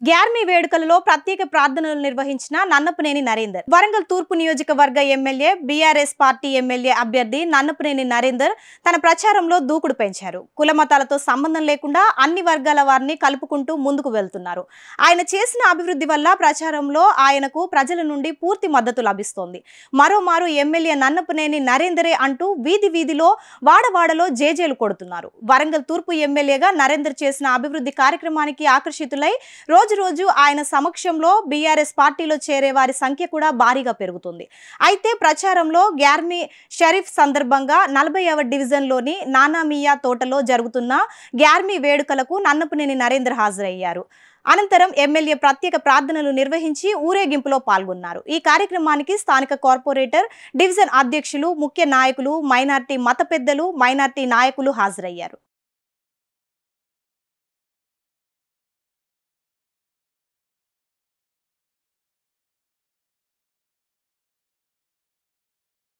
గ్యార్మీ వేడుకలలో ప్రత్యేక ప్రార్థనలు నిర్వహించిన నన్నపనేని నరేందర్ వరంగల్ తూర్పు నియోజకవర్గ ఎమ్మెల్యే బీఆర్ఎస్ పార్టీ ఎమ్మెల్యే అభ్యర్థి నన్నపనేని నరేందర్ తన ప్రచారంలో దూకుడు పెంచారు కుల మతాలతో సంబంధం లేకుండా అన్ని వర్గాల వారిని కలుపుకుంటూ ముందుకు వెళ్తున్నారు ఆయన చేసిన అభివృద్ధి వల్ల ప్రచారంలో ఆయనకు ప్రజల నుండి పూర్తి మద్దతు లభిస్తోంది మరోమారు ఎమ్మెల్యే నన్నపనేని నరేందరే అంటూ వీధి వీధిలో వాడవాడలో జేజేలు కొడుతున్నారు వరంగల్ తూర్పు ఎమ్మెల్యేగా నరేందర్ చేసిన అభివృద్ధి కార్యక్రమానికి ఆకర్షితులై రోజు రోజు ఆయన సమక్షంలో బీఆర్ఎస్ పార్టీలో చేరే వారి సంఖ్య కూడా భారీగా పెరుగుతుంది అయితే ప్రచారంలో గ్యార్మీ షరీఫ్ సందర్భంగా నలభైవ డివిజన్లోని నానామియా తోటలో జరుగుతున్న గ్యార్మీ వేడుకలకు నన్నపనేని నరేందర్ హాజరయ్యారు అనంతరం ఎమ్మెల్యే ప్రత్యేక ప్రార్థనలు నిర్వహించి ఊరేగింపులో పాల్గొన్నారు ఈ కార్యక్రమానికి స్థానిక కార్పొరేటర్ డివిజన్ అధ్యక్షులు ముఖ్య నాయకులు మైనార్టీ మత పెద్దలు మైనార్టీ నాయకులు హాజరయ్యారు